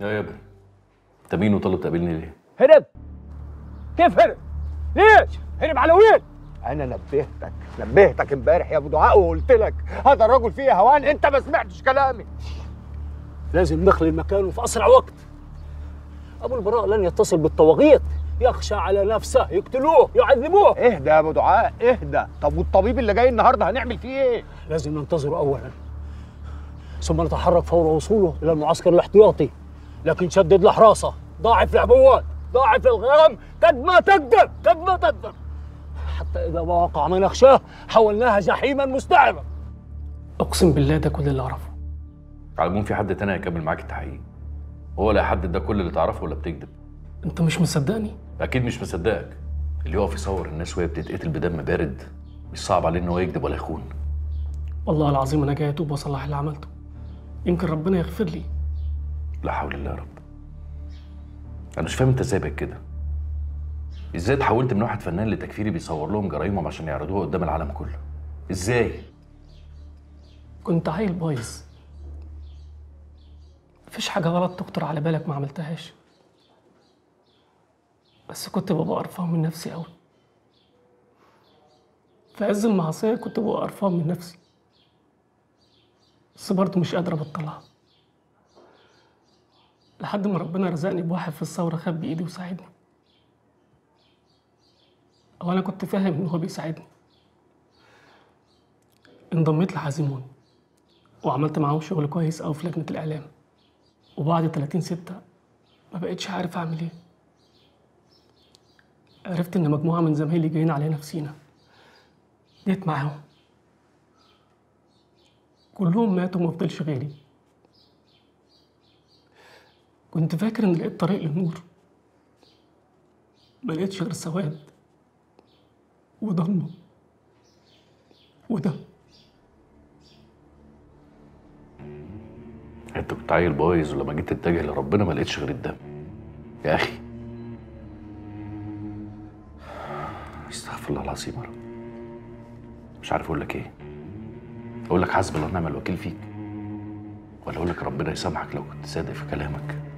يا يا ابني انت مين وطالب تقابلني ليه؟ هرب كيف هرب؟ ليش؟ هرب على وين؟ انا نبهتك نبهتك امبارح يا ابو دعاء وقلت لك هذا الرجل فيه هوان انت ما سمعتش كلامي لازم نخلي مكانه في اسرع وقت ابو البراء لن يتصل بالطواغيت يخشى على نفسه يقتلوه يعذبوه اهدى يا ابو دعاء اهدى طب والطبيب اللي جاي النهارده هنعمل فيه ايه؟ لازم ننتظره اولا ثم نتحرك فور وصوله الى المعسكر الاحتياطي لكن شدد الحراسه ضاعف العبوات ضاعف الغنم قد ما تقدر قد ما تقدر حتى اذا ما وقع ما نخشاه حولناها جحيما مستعرا اقسم بالله ده كل اللي اعرفه على العموم في حد تاني هيكمل معاك التحقيق هو لا حد ده كل اللي تعرفه ولا بتكذب انت مش مصدقني اكيد مش مصدقك اللي يقف يصور الناس وهي بتتقتل بدم بارد مش صعب عليه ان هو يكذب ولا يخون والله العظيم انا جاي اتوب واصلح اللي عملته يمكن ربنا يغفر لي لا حول الله يا رب انا مش فاهم انت ازاي بقيت كده ازاي اتحولت من واحد فنان لتكفيري بيصور لهم جرايمهم عشان يعرضوها قدام العالم كله ازاي كنت عيل بايظ مفيش حاجة غلط تخطر على بالك ما عملتهاش بس كنت ببقى قرفان من نفسي أوي في عز المعصية كنت ببقى قرفان من نفسي بس برضه مش قادر أبطلها لحد ما ربنا رزقني بواحد في الثورة خد بإيدي وساعدني أو أنا كنت فاهم إن هو بيساعدني انضميت لحزيمون وعملت معاهم شغل كويس أوي في لجنة الإعلام وبعد 30 ستة ما بقتش عارف أعمل إيه عرفت إن مجموعة من زمايلي جايين علينا في سينا جيت معاهم كلهم ماتوا ومفضلش غيري كنت فاكر إن لقيت طريق للنور ما لقيتش غير سواد وضلمة ودم انت كنت عيل بايظ ولما جيت تتجه لربنا ما لقيتش غير الدم يا اخي استغفر الله العظيم يا رب مش عارف اقول لك ايه اقول لك حسبي الله ونعم الوكيل فيك ولا اقول لك ربنا يسامحك لو كنت صادق في كلامك